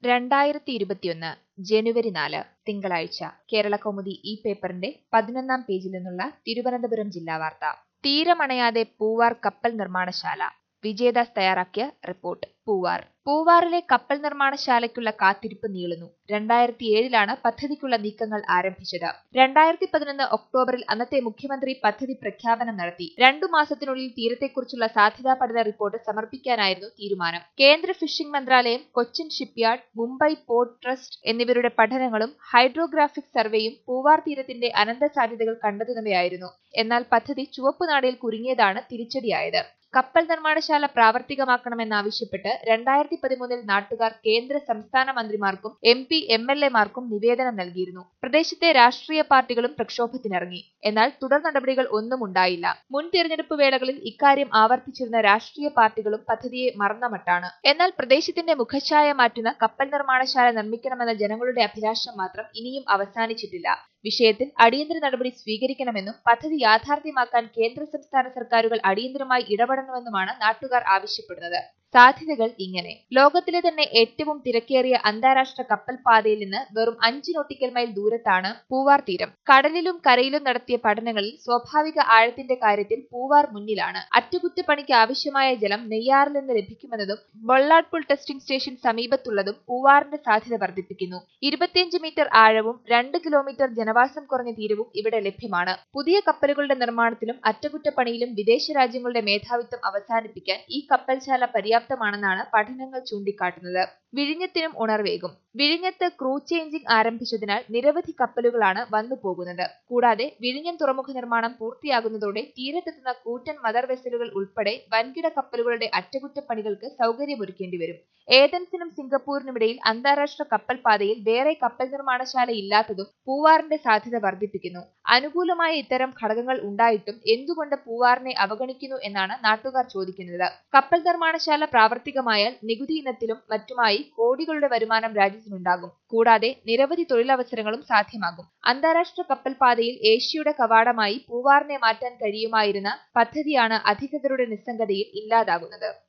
രണ്ടായിരത്തി ഇരുപത്തിയൊന്ന് ജനുവരി നാല് തിങ്കളാഴ്ച കേരളകൗമുദി ഈ പേപ്പറിന്റെ പതിനൊന്നാം പേജിൽ നിന്നുള്ള തിരുവനന്തപുരം ജില്ലാ വാർത്ത തീരമണയാതെ പൂവാർ കപ്പൽ നിർമ്മാണശാല വിജയദാസ് തയ്യാറാക്കിയ റിപ്പോർട്ട് പൂവാർ പൂവാറിലെ കപ്പൽ നിർമ്മാണശാലയ്ക്കുള്ള കാത്തിരിപ്പ് നീളുന്നു രണ്ടായിരത്തി ഏഴിലാണ് പദ്ധതിക്കുള്ള നീക്കങ്ങൾ ആരംഭിച്ചത് രണ്ടായിരത്തി പതിനൊന്ന് ഒക്ടോബറിൽ അന്നത്തെ മുഖ്യമന്ത്രി പദ്ധതി പ്രഖ്യാപനം നടത്തി രണ്ടു മാസത്തിനുള്ളിൽ തീരത്തെക്കുറിച്ചുള്ള സാധ്യതാ പഠന റിപ്പോർട്ട് സമർപ്പിക്കാനായിരുന്നു തീരുമാനം കേന്ദ്ര ഫിഷിംഗ് മന്ത്രാലയം Cochin shipyard Mumbai port trust എന്നിവരുടെ പഠനങ്ങളും ഹൈഡ്രോഗ്രാഫിക് സർവേയും പൂവാർ തീരത്തിന്റെ അനന്ത സാധ്യതകൾ കണ്ടെത്തുന്നവയായിരുന്നു എന്നാൽ പദ്ധതി ചുവപ്പുനാടയിൽ കുരുങ്ങിയതാണ് തിരിച്ചടിയായത് കപ്പൽ നിർമ്മാണശാല പ്രാവർത്തികമാക്കണമെന്നാവശ്യപ്പെട്ട് രണ്ടായിരത്തി പതിമൂന്നിൽ നാട്ടുകാർ കേന്ദ്ര സംസ്ഥാന മന്ത്രിമാർക്കും എം പി എം എൽ എമാർക്കും നിവേദനം നൽകിയിരുന്നു പ്രദേശത്തെ രാഷ്ട്രീയ പാർട്ടികളും പ്രക്ഷോഭത്തിനിറങ്ങി എന്നാൽ തുടർ നടപടികൾ ഒന്നും ഉണ്ടായില്ല മുൻ തിരഞ്ഞെടുപ്പ് വേളകളിൽ ഇക്കാര്യം ആവർത്തിച്ചിരുന്ന രാഷ്ട്രീയ പാർട്ടികളും പദ്ധതിയെ മറന്ന മട്ടാണ് എന്നാൽ പ്രദേശത്തിന്റെ മുഖച്ഛായ മാറ്റുന്ന കപ്പൽ നിർമ്മാണശാല നിർമ്മിക്കണമെന്ന ജനങ്ങളുടെ അഭിലാഷം മാത്രം ഇനിയും അവസാനിച്ചിട്ടില്ല വിഷയത്തിൽ അടിയന്തര നടപടി സ്വീകരിക്കണമെന്നും പദ്ധതി യാഥാർത്ഥ്യമാക്കാൻ കേന്ദ്ര സംസ്ഥാന സർക്കാരുകൾ അടിയന്തരമായി ഇടപെടണമെന്നുമാണ് നാട്ടുകാർ ആവശ്യപ്പെടുന്നത് സാധ്യതകൾ ഇങ്ങനെ ലോകത്തിലെ തന്നെ ഏറ്റവും തിരക്കേറിയ അന്താരാഷ്ട്ര കപ്പൽ പാതയിൽ നിന്ന് വെറും അഞ്ച് നോട്ടിക്കൽ മൈൽ ദൂരത്താണ് പൂവാർ തീരം കടലിലും കരയിലും നടത്തിയ പഠനങ്ങളിൽ സ്വാഭാവിക ആഴത്തിന്റെ കാര്യത്തിൽ പൂവാർ മുന്നിലാണ് അറ്റകുറ്റപ്പണിക്ക് ആവശ്യമായ ജലം നെയ്യാറിൽ നിന്ന് ലഭിക്കുമെന്നതും ബൊള്ളാട്പുൾ ടെസ്റ്റിംഗ് സ്റ്റേഷൻ സമീപത്തുള്ളതും പൂവാറിന്റെ സാധ്യത വർദ്ധിപ്പിക്കുന്നു ഇരുപത്തിയഞ്ച് മീറ്റർ ആഴവും രണ്ട് കിലോമീറ്റർ ജനവാസം കുറഞ്ഞ തീരവും ഇവിടെ ലഭ്യമാണ് പുതിയ കപ്പലുകളുടെ നിർമ്മാണത്തിലും അറ്റകുറ്റപ്പണിയിലും വിദേശ രാജ്യങ്ങളുടെ മേധാവിത്വം അവസാനിപ്പിക്കാൻ ഈ കപ്പൽശാല പര്യാപ്തമാണെന്നാണ് പഠനങ്ങൾ ചൂണ്ടിക്കാട്ടുന്നത് വിഴിഞ്ഞത്തിനും ഉണർവേകും വിഴിഞ്ഞത്ത് ക്രൂ ചേഞ്ചിംഗ് ആരംഭിച്ചതിനാൽ നിരവധി കപ്പലുകളാണ് വന്നു പോകുന്നത് കൂടാതെ വിഴിഞ്ഞം തുറമുഖ നിർമ്മാണം പൂർത്തിയാകുന്നതോടെ തീരത്തെത്തുന്ന കൂറ്റൻ മദർ വെസലുകൾ ഉൾപ്പെടെ വൻകിട കപ്പലുകളുടെ അറ്റകുറ്റപ്പണികൾക്ക് സൗകര്യമൊരുക്കേണ്ടി വരും ഏതൻസിനും സിംഗപ്പൂരിനുമിടയിൽ അന്താരാഷ്ട്ര കപ്പൽ പാതയിൽ വേറെ കപ്പൽ നിർമ്മാണശാല ഇല്ലാത്തതും പൂവാറിന്റെ സാധ്യത വർദ്ധിപ്പിക്കുന്നു അനുകൂലമായ ഇത്തരം ഘടകങ്ങൾ ഉണ്ടായിട്ടും എന്തുകൊണ്ട് പൂവാറിനെ അവഗണിക്കുന്നു എന്നാണ് നാട്ടുകാർ ചോദിക്കുന്നത് കപ്പൽ നിർമ്മാണശാല പ്രാവർത്തികമായാൽ നികുതി ഇനത്തിലും മറ്റുമായി കോടികളുടെ വരുമാനം രാജ്യത്തിനുണ്ടാകും കൂടാതെ നിരവധി തൊഴിലവസരങ്ങളും സാധ്യമാകും അന്താരാഷ്ട്ര കപ്പൽ പാതയിൽ ഏഷ്യയുടെ കവാടമായി പൂവാറിനെ മാറ്റാൻ കഴിയുമായിരുന്ന പദ്ധതിയാണ് അധികൃതരുടെ നിസ്സംഗതയിൽ ഇല്ലാതാകുന്നത്